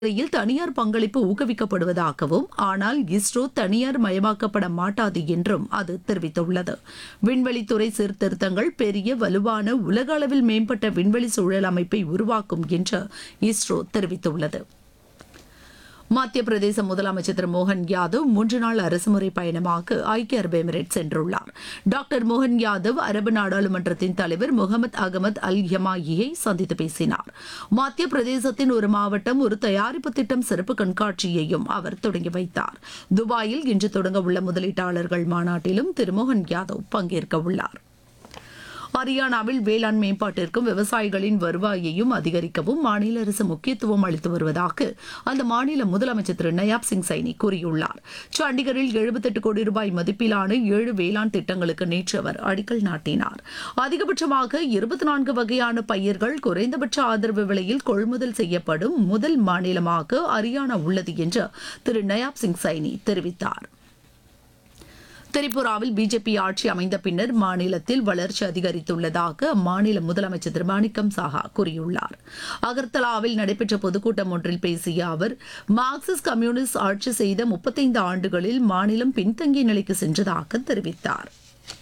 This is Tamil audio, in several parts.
துறையில் தனியார் பங்களிப்பு ஊக்குவிக்கப்படுவதாகவும் ஆனால் இஸ்ரோ தனியார் மயமாக்கப்பட மாட்டாது என்றும் அது தெரிவித்துள்ளது விண்வெளித்துறை சீர்திருத்தங்கள் பெரிய வலுவான உலக அளவில் மேம்பட்ட விண்வெளி சூழல் அமைப்பை உருவாக்கும் என்று இஸ்ரோ தெரிவித்துள்ளது மத்திய பிரதேச முதலமைச்சர் திரு மோகன் யாதவ் மூன்று நாள் அரசுமுறை பயணமாக ஐக்கிய அரபு எமிரேட் சென்றுள்ளார் டாக்டர் மோகன் யாதவ் அரபு நாடாளுமன்றத்தின் தலைவர் முகமது அகமது அல் யமாயியை சந்தித்து பேசினார் மத்திய பிரதேசத்தின் ஒரு மாவட்டம் ஒரு தயாரிப்பு திட்டம் சிறப்பு கண்காட்சியையும் அவர் தொடங்கி வைத்தார் துபாயில் இன்று தொடங்க உள்ள முதலீட்டாளர்கள் மாநாட்டிலும் திரு மோகன் யாதவ் பங்கேற்க உள்ளார் ஹரியானாவில் வேளாண் மேம்பாட்டிற்கும் விவசாயிகளின் வருவாயையும் அதிகரிக்கவும் மாநில அரசு முக்கியத்துவம் அளித்து வருவதாக அந்த மாநில முதலமைச்சர் திரு நயாப் சிங் சைனி கூறியுள்ளார் சண்டிகரில் எழுபத்தெட்டு கோடி ரூபாய் மதிப்பிலான ஏழு வேளாண் திட்டங்களுக்கு நேற்று அவர் அடிக்கல் நாட்டினார் அதிகபட்சமாக இருபத்தி நான்கு வகையான பயிர்கள் குறைந்தபட்ச ஆதரவு விலையில் கொள்முதல் செய்யப்படும் முதல் மாநிலமாக ஹரியானா உள்ளது என்று திரு நயாப் சிங் சைனி தெரிவித்தார் திரிபுராவில் பிஜேபி ஆட்சி அமைந்த பின்னர் மாநிலத்தில் வளர்ச்சி அதிகரித்துள்ளதாக அம்மாநில முதலமைச்சர் திரு மாணிக்கம் சாஹா கூறியுள்ளார் அகர்தலாவில் நடைபெற்ற பொதுக்கூட்டம் ஒன்றில் பேசிய அவர் மார்க்சிஸ்ட் கம்யூனிஸ்ட் ஆட்சி செய்த முப்பத்தைந்து ஆண்டுகளில் மாநிலம் பின்தங்கிய நிலைக்கு சென்றதாக தெரிவித்தார்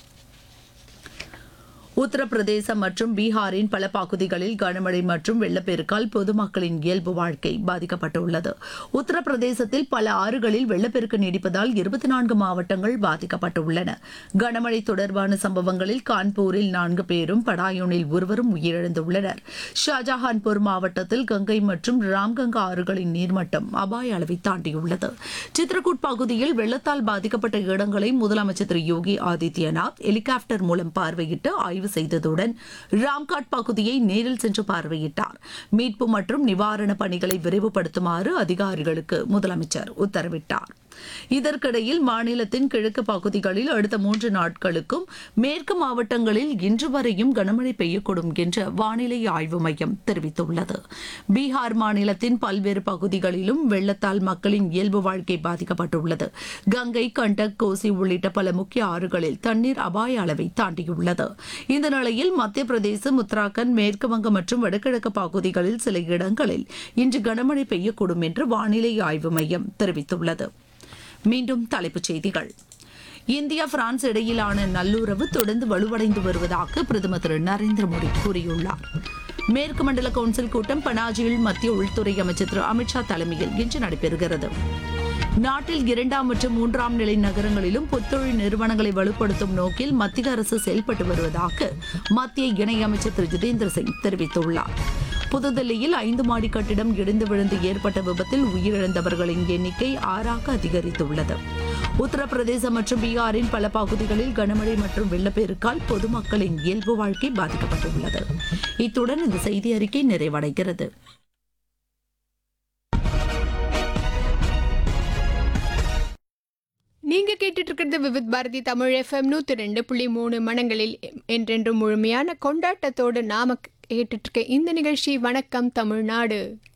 உத்தரப்பிரதேசம் மற்றும் பீகாரின் பல பகுதிகளில் கனமழை மற்றும் வெள்ளப்பெருக்கால் பொதுமக்களின் இயல்பு வாழ்க்கை பாதிக்கப்பட்டுள்ளது உத்தரப்பிரதேசத்தில் பல ஆறுகளில் வெள்ளப்பெருக்கு நீடிப்பதால் இருபத்தி நான்கு மாவட்டங்கள் பாதிக்கப்பட்டுள்ளன கனமழை தொடர்பான சம்பவங்களில் கான்பூரில் நான்கு பேரும் படாயூனில் ஒருவரும் உயிரிழந்துள்ளனர் ஷாஜஹான்பூர் மாவட்டத்தில் கங்கை மற்றும் ராம்கங்கா ஆறுகளின் நீர்மட்டம் அபாய அளவை தாண்டியுள்ளது சித்ரகூட் பகுதியில் வெள்ளத்தால் பாதிக்கப்பட்ட இடங்களை முதலமைச்சர் திரு யோகி ஆதித்யநாத் ஹெலிகாப்டர் மூலம் பார்வையிட்டு ஆய்வு செய்ததுடன் ராம்காட் பகுதியை நேரில் சென்று பார்வையிட்டார் மீட்பு மற்றும் நிவாரண பணிகளை விரைவுபடுத்துமாறு அதிகாரிகளுக்கு முதலமைச்சர் உத்தரவிட்டார் இதற்கிடையில் மாநிலத்தின் கிழக்கு பகுதிகளில் அடுத்த மூன்று நாட்களுக்கும் மேற்கு மாவட்டங்களில் இன்று வரையும் கனமழை பெய்யக்கூடும் என்று வானிலை ஆய்வு மையம் தெரிவித்துள்ளது பீகார் மாநிலத்தின் பல்வேறு பகுதிகளிலும் வெள்ளத்தால் மக்களின் இயல்பு வாழ்க்கை பாதிக்கப்பட்டுள்ளது கங்கை கண்டக் கோசி உள்ளிட்ட பல முக்கிய ஆறுகளில் தண்ணீர் அபாய அளவை தாண்டியுள்ளது இந்த நிலையில் மத்திய பிரதேசம் உத்தராகண்ட் மேற்கு வங்கம் மற்றும் வடகிழக்கு பகுதிகளில் சில இடங்களில் இன்று கனமழை பெய்யக்கூடும் என்று வானிலை ஆய்வு மையம் தெரிவித்துள்ளது மீண்டும் தலைப்புச் செய்திகள் இந்தியா பிரான்ஸ் இடையிலான நல்லுறவு தொடர்ந்து வலுவடைந்து வருவதாக பிரதமர் திரு நரேந்திர மோடி கூறியுள்ளார் மேற்கு மண்டல கவுன்சில் கூட்டம் பனாஜியில் மத்திய உள்துறை அமைச்சர் திரு அமித்ஷா தலைமையில் இன்று நடைபெறுகிறது நாட்டில் இரண்டாம் மற்றும் மூன்றாம் நிலை நகரங்களிலும் புத்தொழில் நிறுவனங்களை வலுப்படுத்தும் நோக்கில் மத்திய அரசு செயல்பட்டு வருவதாக மத்திய இணையமைச்சர் திரு ஜிதேந்திர சிங் தெரிவித்துள்ளார் புதுதில்லியில் ஐந்து மாடி கட்டிடம் இடிந்து விழுந்து ஏற்பட்ட விபத்தில் உயிரிழந்தவர்களின் எண்ணிக்கை ஆறாக அதிகரித்துள்ளது உத்தரப்பிரதேசம் மற்றும் பீகாரின் பல பகுதிகளில் கனமழை மற்றும் வெள்ளப்பெருக்கால் பொதுமக்களின் இயல்பு வாழ்க்கை பாதிக்கப்பட்டுள்ளது இத்துடன் இந்த செய்தி அறிக்கை நிறைவடைகிறது நீங்க கேட்டுட்டு இருக்கிறது விவித் பாரதி தமிழ் எஃப்எம் நூத்தி ரெண்டு புள்ளி மூணு மனங்களில் என்றென்றும் முழுமையான கொண்டாட்டத்தோடு நாம கேட்டுட்டு இருக்க இந்த நிகழ்ச்சி வணக்கம் தமிழ்நாடு